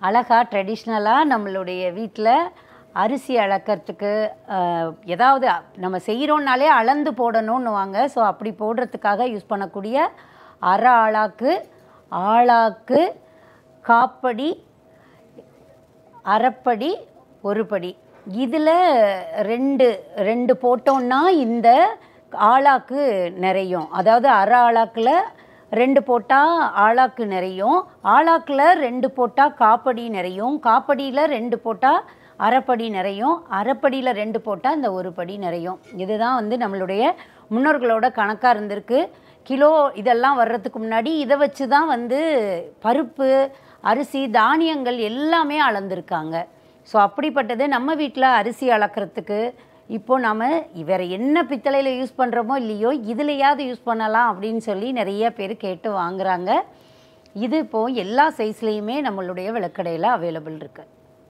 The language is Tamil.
அழகா ட்ரெடிஷ்னலாக நம்மளுடைய வீட்டில் அரிசி அளக்கிறதுக்கு அஹ், ஏதாவது நம்ம செய்கிறோன்னாலே அளந்து போடணும்னுவாங்க ஸோ அப்படி போடுறதுக்காக யூஸ் பண்ணக்கூடிய அரை ஆளாக்கு ஆளாக்கு காப்படி அரைப்படி ஒரு படி இதில் ரெண்டு ரெண்டு போட்டோம்னா இந்த ஆளாக்கு நிறையும் அதாவது அரை ஆளாக்கில் ரெண்டு போட்டால் ஆளாக்கு நிறையும் ஆளாக்கில் ரெண்டு போட்டால் காப்படி நிறையும் காப்படியில் ரெண்டு போட்டால் அரைப்படி நிறையும் அரைப்படியில் ரெண்டு போட்டால் இந்த ஒரு படி நிறையும் இதுதான் வந்து நம்மளுடைய முன்னோர்களோட கணக்காக இருந்திருக்கு கிலோ இதெல்லாம் வர்றதுக்கு முன்னாடி இதை வச்சு தான் வந்து பருப்பு அரிசி தானியங்கள் எல்லாமே அளந்திருக்காங்க ஸோ அப்படிப்பட்டது நம்ம வீட்டில் அரிசி அளக்கிறதுக்கு இப்போ நாம் வேறு என்ன பித்தளையில் யூஸ் பண்ணுறோமோ இல்லையோ இதுலையாவது யூஸ் பண்ணலாம் அப்படின்னு சொல்லி நிறைய பேர் கேட்டு வாங்குறாங்க இது இப்போது எல்லா சைஸ்லேயுமே நம்மளுடைய விளக்கடையில் அவைலபிள் இருக்குது